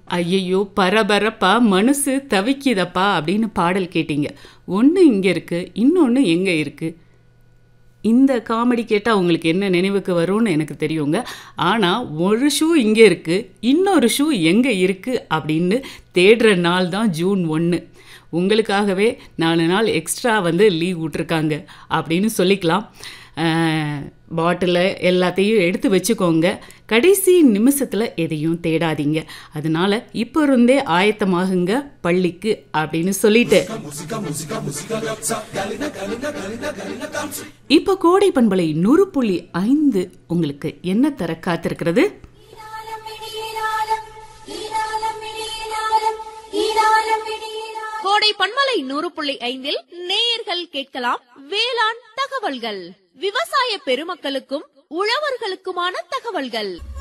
ஐயையோ பரபரப்பா மனசு தவிக்குதப்பா அப்படின்னு பாடல் கேட்டீங்க ஒன்று இங்கே இருக்கு இன்னொன்று எங்கே இருக்கு இந்த காமெடி கேட்டால் உங்களுக்கு என்ன நினைவுக்கு வரும்னு எனக்கு தெரியுங்க ஆனால் ஒரு ஷூ இங்கே இருக்குது இன்னொரு ஷூ எங்கே இருக்குது அப்படின்னு தேடுற நாள் தான் ஜூன் ஒன்று உங்களுக்காகவே நாலு நாள் எக்ஸ்ட்ரா வந்து லீவ் விட்ருக்காங்க அப்படின்னு சொல்லிக்கலாம் பாட்டில் எல்லாத்தையும் எடுத்து வச்சுக்கோங்க கடைசி நிமிஷத்தில் எதையும் தேடாதீங்க அதனால இப்போ இருந்தே ஆயத்தமாகுங்க பள்ளிக்கு அப்படின்னு சொல்லிட்டு இப்போ கோடை பண்பலை நூறு புள்ளி ஐந்து உங்களுக்கு என்ன தர காத்திருக்கிறது கோடை பண்பலை நூறு புள்ளி ஐந்தில் நேயர்கள் கேட்கலாம் வேளாண் தகவல்கள் விவசாய பெருமக்களுக்கும் உழவர்களுக்குமான தகவல்கள்